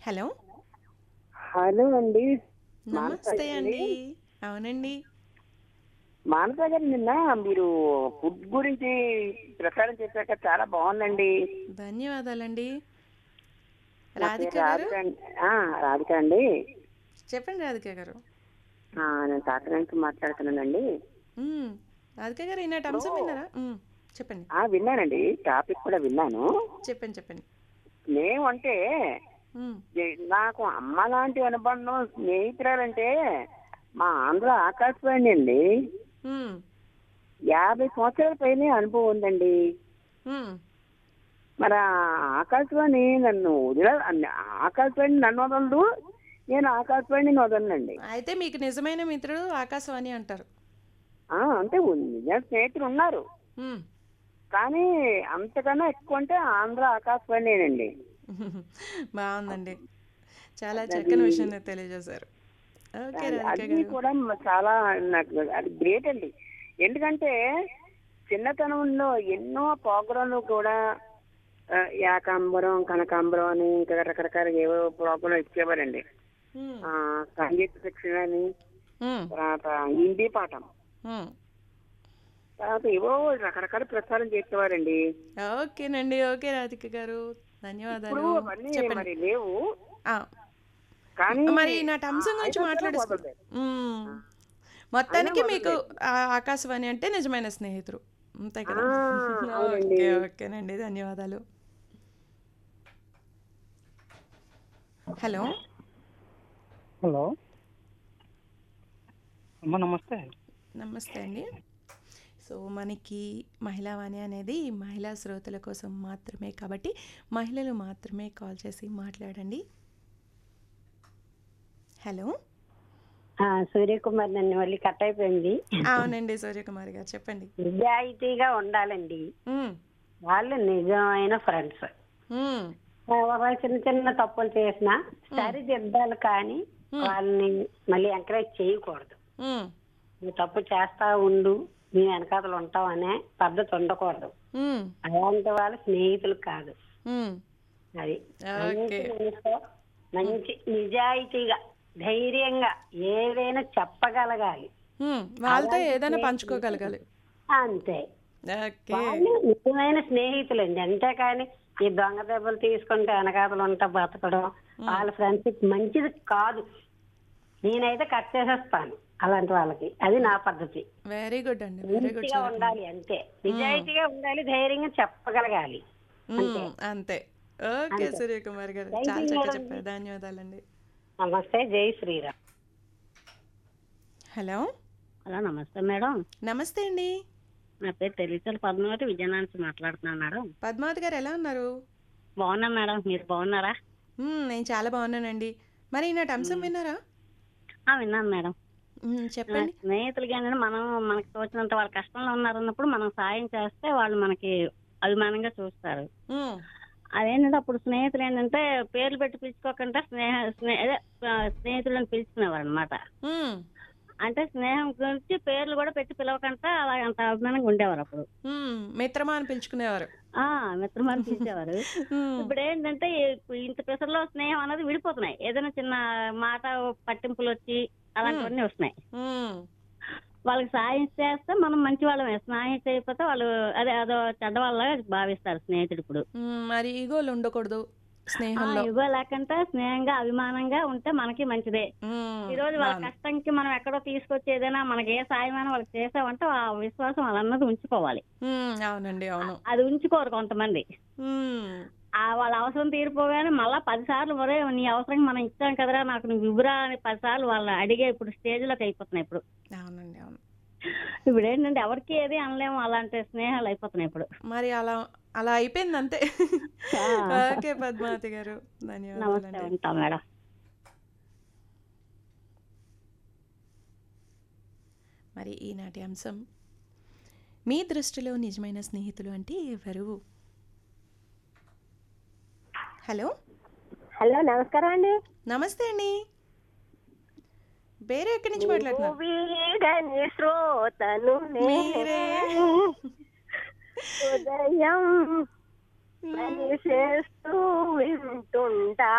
Hello hello అండి నమస్తే అండి అవునండి మానస గారు నిన్న మీరు ఫుడ్ గురించి ప్రచారం చేశాక చాలా బాగుందండి ధన్యవాదాలండి నా రాధిక పేరు గారు రాధిక అండి. ఆ, రాధిక అండి చెప్పండి రాధిక గారు ఆ, నేను కాకినాడ మాట్లాడుతున్నానండి మ్మ్. రాధిక గారు ఈనాటి అంశం విన్నారా మ్మ్. చెప్పండి ఆ విన్నానండి టాపిక్ కూడా విన్నాను చెప్పండి చెప్పండి స్నేహం అంటే మ్మ్. ఏ- నాకు అమ్మ లాంటి అనుబంధం స్నేహితురాలంటే మా ఆంధ్ర ఆకాశవాణి అండి మ్మ్. యాభై సంవత్సరాల పైనే అనుభవం ఉందండి మ్మ్. మరి ఆ ఆకాశవాణి నన్ను వదిల ఆకాశవాణి నన్ను వదలదు నేను ఆకాశవాణిని వదలనండి అయితే మీకు నిజమైన మిత్రుడు ఆకాశవాణి అంటారు ఆ, అంటే నిజ స్నేహితులు ఉన్నారు మ్మ్. కానీ అంతకన్నా ఎక్కువ అంటే ఆంధ్ర ఆకాశవాణినండి బాగుందండి చాలా చక్కని విషయం తెలియజేశారు ఓకే రాధిక అది గారు కూడా మ- చాలా నాకు అది గ్రేట్ అండి ఎందుకంటే చిన్నతనంలో ఎన్నో ప్రోగ్రాంలు కూడా ఆ, ఏకాంబరం కనకాంబరం అని ఇంకా రకరకాల ఏవో ప్రోగ్రాంలు ఇచ్చేవారండి మ్మ్. ఆ, సంగీత శిక్షణ అని మ్మ్. తర్వాత హిందీ పాఠం మ్మ్. తర్వాత ఏవో రకరకాల ప్రచారం చేసేవారండి ఓకేనండి ఓకే రాధిక గారు ఇప్పుడు ధన్యవాదాలు అవన్నీ చెప్పండి మరి లేవు ఆ, కానీ మరి నాటి అంశం గురించి అయినా సరే మాట్లాడేసుకుందాం వదలలేదు. మ్మ్. మొత్తానికి అయినా మీకు ఆ ఆకాశవాణి అంటే నిజమైన స్నేహితుడు అంతే కదా ఆ, అవునండి. ఓకే ఓకేనండి ధన్యవాదాలు హలో హలో అమ్మ నమస్తే నమస్తే అండి సో మనకి మహిళా వాణి అనేది మహిళా శ్రోతల కోసం మాత్రమే కాబట్టి మహిళలు మాత్రమే కాల్ చేసి మాట్లాడండి హలో ఆ, సూర్యకుమార్ నన్ను మళ్ళీ కట్ అయిపోయింది అవునండి సూర్యకుమారి గారు చెప్పండి నిజాయితీగా ఉండాలండి మ్మ్. వాళ్ళు నిజమైన ఫ్రెండ్స్ మ్మ్. వాళ్ళు చిన్న చిన్న తప్పులు చేసినా సరిదిద్దాలి కానీ వాళ్ళని మళ్ళీ ఎంకరేజ్ చేయకూడదు మ్మ్. నువ్వు తప్పు చేస్తా ఉండు నీ వెనకాతలు ఉంటావు అనే పద్ధతి ఉండకూడదు మ్మ్. అలాంటి వాళ్ళు స్నేహితులు కాదు మ్మ్. అది ఓకే మంచి మనసుతో, మంచి నిజాయితీగా ధైర్యంగా ఏదైనా చెప్పగలగాలి మ్మ్. వాళ్ళతో ఏదైనా పంచుకోగలగాలి అంతే ఓకే వాళ్ళు నిజమైన స్నేహితులండి అంతేకాని ఈ దొంగ దెబ్బలు తీసుకుంటే వెనకాతలు ఉంటా బతకడం వాళ్ళ ఫ్రెండ్షిప్ మంచిది కాదు నేనైతే కట్ చేసేస్తాను అలాంటి వాళ్ళకి అది నా పద్ధతి వెరీ గుడ్ అండి వెరీ గుడ్ మంచిగా ఉండాలి అంతే నిజాయితీగా ఉండాలి ధైర్యంగా చెప్పగలగాలి అంతే ఓకే సూర్యకుమార్ గారు Thank you, చాలా చక్కగా madam. చెప్పారు ధన్యవాదాలండి నమస్తే జై శ్రీరామ్ హలో హలో నమస్తే మేడం నమస్తే అండి నా పేరు తెలిసిన పద్మావతి విజయనగరం నుంచి మాట్లాడుతున్నాను మేడం పద్మావతి గారు ఎలా ఉన్నారు బాగున్నాం మేడం మీరు బాగున్నారా మ్మ్, నేను చాలా బాగున్నానండి మరి ఈనాటి అంశం విన్నారా ఆ, విన్నాను మేడం మ్మ్, చెప్పండి స్నేహితులు కానీ మనం మనకి తోచినంత వాళ్ళ కష్టంలో ఉన్నారన్నప్పుడు మనం సాయం చేస్తే వాళ్ళు మనకి అభిమానంగా చూస్తారు మ్మ్, అదేంటంటే అప్పుడు స్నేహితులు ఏంటంటే పేర్లు పెట్టి పిలుచుకోకుండా స్నేహ స్నే అదే ఆ, స్నేహితులను పిలుచుకునేవారు అనమాట మ్మ్, అంటే స్నేహం గురించి పేర్లు కూడా పెట్టి పిలవకుండా అలా అంత అభిమానంగా ఉండేవారు అప్పుడు మ్మ్, మిత్రమా అని పిలుచుకునేవారు ఆ మిత్రమాన్ని పిలిచేవారు మ్మ్, ఇప్పుడు ఏంటంటే ఇప్పుడు ఇంత పెసరలో స్నేహం అనేది విడిపోతున్నాయి ఏదైనా చిన్న మాట పట్టింపులు వచ్చి అలాంటివన్నీ వస్తున్నాయి మ్మ్, వాళ్ళకి సాయం చేస్తే మనం మంచి వాళ్ళమే సాయం చేయకపోతే వాళ్ళు అదే అదో చెడ్డ వాళ్ళ భావిస్తారు స్నేహితుడు ఇప్పుడు మ్మ్, మరి ఈగోలు ఉండకూడదు ఆ, స్నేహంలో ఇగో లేకుండా స్నేహంగా అభిమానంగా ఉంటే మనకి మంచిదే మ్మ్, ఈ రోజు వాళ్ళ బాగుంది. కష్టంకి మనం ఎక్కడో తీసుకొచ్చి ఏదైనా మనకి ఏ సాయమైనా వాళ్ళకి చేసామంటే ఆ విశ్వాసం వాళ్ళన్నది ఉంచుకోవాలి మ్మ్, అవునండి అవును అది ఉంచుకోరు కొంతమంది మ్మ్, ఆ వాళ్ళ అవసరం తీరిపోగానే మళ్ళా పది సార్లు ఒరే నీ అవసరం మనం ఇచ్చాం కదరా నాకు నువ్వు ఇవ్వరా అని పది సార్లు వాళ్ళు అడిగే ఇప్పుడు స్టేజ్ లోకి అయిపోతున్నాయి ఇప్పుడు అవునండి అవును ఇప్పుడు ఏంటంటే ఎవరికి ఏది అనలేము అలాంటి స్నేహాలు అయిపోతున్నాయి ఇప్పుడు మరి అలా అలా అయిపోయింది అంతే ఆ. ఓకే పద్మావతి గారు నమస్తే ధన్యవాదాలండి ఉంటాం మేడం మరి ఈనాటి అంశం మీ దృష్టిలో నిజమైన స్నేహితులు అంటే ఎవరు హలో హలో నమస్కారం అండి నమస్తే అండి పేరు ఎక్కడి నుంచి మాట్లాడుతున్నారు వీడని శ్రోతను మీరే. ఉదయం పని చేస్తూ వింటుంటా